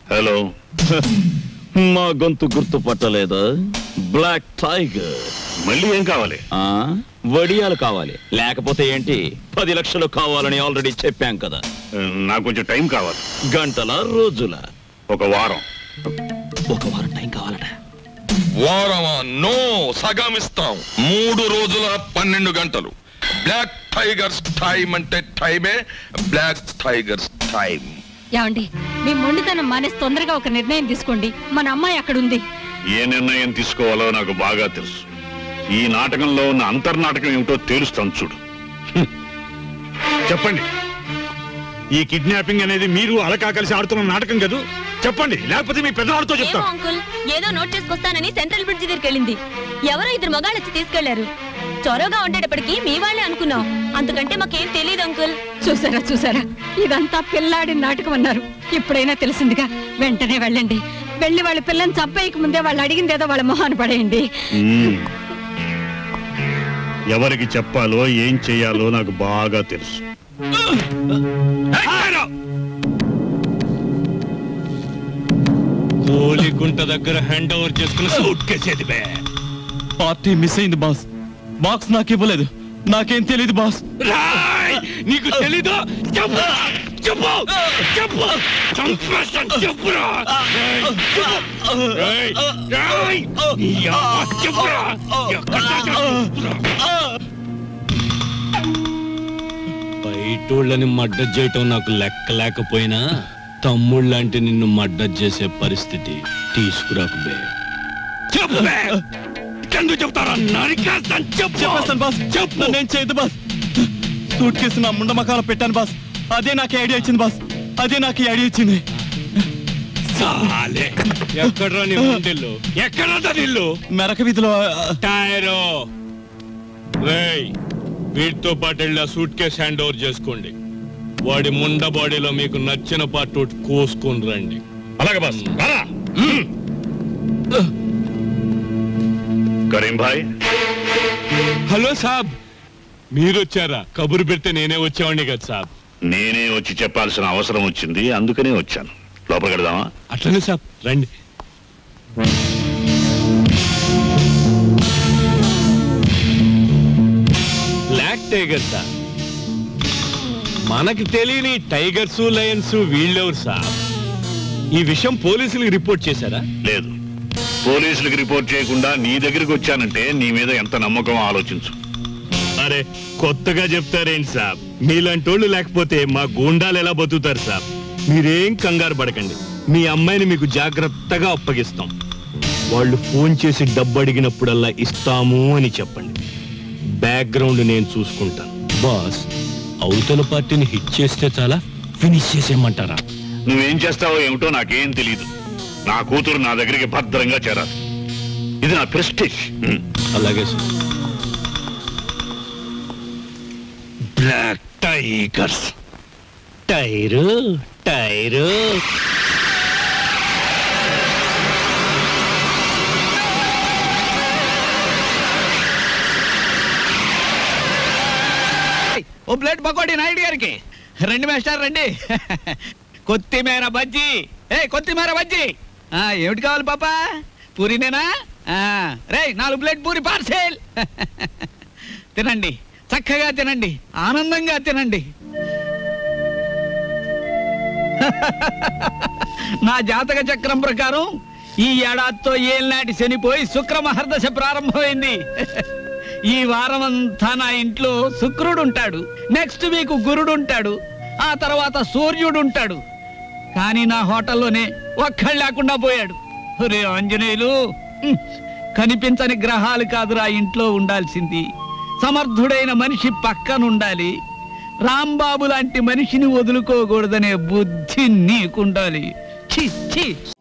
Hello మా గొంతు గుర్తుపట్టలేదా black tiger మళ్ళీ ఏం కావాలి ఆ వడియాలు కావాలి లేకపోతే ఏంటి పది లక్షలు కావాలని ఆల్రెడీ చెప్పాం కదా నాకు కొంచెం టైం కావాలి గంటల రోజుల ఒక వారం ఒక వారం టైం కావాలట వారమా నో సగం ఇస్తాం మూడు రోజుల పన్నెండు గంటలు బ్లాక్ టైగర్స్ టైం అంటే టైమే బ్లాక్ టైగర్స్ టైం ఏమండి మీ మొండితనం మానేసి తొందరగా ఒక నిర్ణయం తీసుకోండి మన అమ్మాయి అక్కడ ఉంది ఏ నిర్ణయం తీసుకోవాలో నాకు బాగా తెలుసు ఈ నాటకంలో ఉన్న అంతర్నాటకం ఏమిటో తేలుస్తాను చూడు చెప్పండి ఈ కిడ్నాపింగ్ అనేది మీరు అలకా కలిసి ఆడుతున్న నాటకం కదూ చెప్పండి లేకపోతే మీ పెద్దవాడితో ఏమో చెప్తాం అంకుల్ ఏదో నోట్ చేసుకొస్తానని సెంట్రల్ బ్రిడ్జ్ దగ్గరికి వెళ్ళింది ఎవరో ఇద్దరు మగాళ్ళు వచ్చి తీసుకెళ్లారు చొరవగా ఉండేటప్పటికి మీ వాళ్ళే అనుకున్నాం అంతకంటే మాకేం తెలియదు అంకుల్ చూసారా చూసారా ఇదంతా పిల్లాడి నాటకం అన్నారు ఇప్పుడైనా తెలిసిందిగా వెంటనే వెళ్ళండి వెళ్ళి వాళ్ళ పిల్లని చంపేయక ముందే వాళ్ళు అడిగింది ఏదో వాళ్ళ మొహాన్ని పడేయండి మ్మ్. ఎవరికి చెప్పాలో ఏం చెయ్యాలో నాకు బాగా తెలుసు గోలిగుంట దగ్గర హ్యాండ్ ఓవర్ చేసుకుని సూట్ కేసేది బే పార్టీ మిస్ అయింది బాస్ బాక్స్ నాకు ఇవ్వలేదు నాకేం తెలియదు బాస్ రాయ్ నీకు తెలీదు చెప్పు చెప్పు చెప్పు చంపేస్తాను చెప్పురా రాయ్, చెప్పు. రాయ్, రాయ్. యా, చెప్పురా ఎక్కడ చెప్పురా. బయటోళ్ళని మడ్డ చేయటం నాకు లెక్క లేకపోయినా తమ్ముళ్ళంటే నిన్ను మడ్డ చేసే పరిస్థితి తీసుకురాకు బే చెప్పే ఎందుకు చెప్తారా నరికేస్తాను చెప్పు చెప్పేస్తాను బాస్ చెప్పు నేను చేయదు బాస్ సూట్ కేసు నా ముండ మకాల పెట్టాను బాస్ అదే నాకు ఐడియా ఇచ్చింది బాస్ అదే నాకు ఐడియా ఇచ్చింది సాలే ఎక్కడ్రా నీ ముండిల్లు ఎక్కడ ఇల్లు మెరక వీధిలో టైరో రేయ్ వీటితో పాటు వెళ్ళి ఆ సూట్ కేసు హ్యాండ్ ఓవర్ చేసుకోండి వాడి ముండ బాడీలో మీకు నచ్చిన పార్ట్ ఒకటి కోసుకొని రండి అలాగే బాస్ రారా. కరీం భాయ్ హలో సాబ్ మీరు వచ్చారా కబురు పెడితే నేనే వచ్చేవాడిని కదా సాబ్ నేనే వచ్చి చెప్పాల్సిన అవసరం వచ్చింది అందుకనే వచ్చాను లోపలికి వెళదామా అట్లనే సాబ్ రండి బ్లాక్ టైగర్ సార్ మనకి తెలియని టైగర్స్ లయన్స్ వీళ్ళెవరు సార్ ఈ విషయం పోలీసులకు రిపోర్ట్ చేశారా లేదు పోలీసులకు రిపోర్ట్ చేయకుండా నీ దగ్గరికి వచ్చానంటే నీ మీద ఎంత నమ్మకం ఆలోచించు అరే కొత్తగా చెప్తారేంటి సాబ్ మీలాంటోళ్ళు లేకపోతే మా గూండాలు ఎలా బతుకుతారు సాబ్ మీరేం కంగారు పడకండి మీ అమ్మాయిని మీకు జాగ్రత్తగా అప్పగిస్తాం వాళ్ళు ఫోన్ చేసి డబ్బు అడిగినప్పుడల్లా ఇస్తాము అని చెప్పండి బ్యాక్గ్రౌండ్ నేను చూసుకుంటాను బాస్ అవతల పార్టీని హిట్ చేస్తే చాలా ఫినిష్ చేసేయమంటారా నువ్వేం చేస్తావో ఏమిటో నాకేం తెలియదు నా కూతురు నా దగ్గరికి భద్రంగా చేరాలి ఇది నా ప్రెస్టేజ్ అలాగే sir black tigers tyre tyre ఓ ప్లేట్ పకోడీ నాయుడు గారికి రండి మేస్టర్ రండి కొత్తిమీర బజ్జీ ఏ కొత్తిమీర బజ్జీ ఆ, ఏమిటి కావాలి పాప పూరినేనా రే నాలుగు ప్లేట్ పూరి పార్సెల్ తినండి చక్కగా తినండి ఆనందంగా తినండి నా జాతక చక్రం ప్రకారం ఈ ఏడాదితో ఏళ్ళనాటి శనిపోయి శుక్ర మహర్దశ ప్రారంభమైంది ఈ వారం అంతా నా ఇంట్లో శుక్రుడు ఉంటాడు నెక్స్ట్ వీక్ గురుడు ఉంటాడు ఆ తర్వాత సూర్యుడు ఉంటాడు కానీ నా హోటల్లోనే ఒక్కడు లేకుండా పోయాడు రే ఆంజనేయులు హ్మ్, కనిపించని గ్రహాలు కాదురా ఇంట్లో ఉండాల్సింది సమర్థుడైన మనిషి పక్కన ఉండాలి రాంబాబు లాంటి మనిషిని వదులుకోకూడదనే బుద్ధి నీకుండాలి ఛీ ఛీ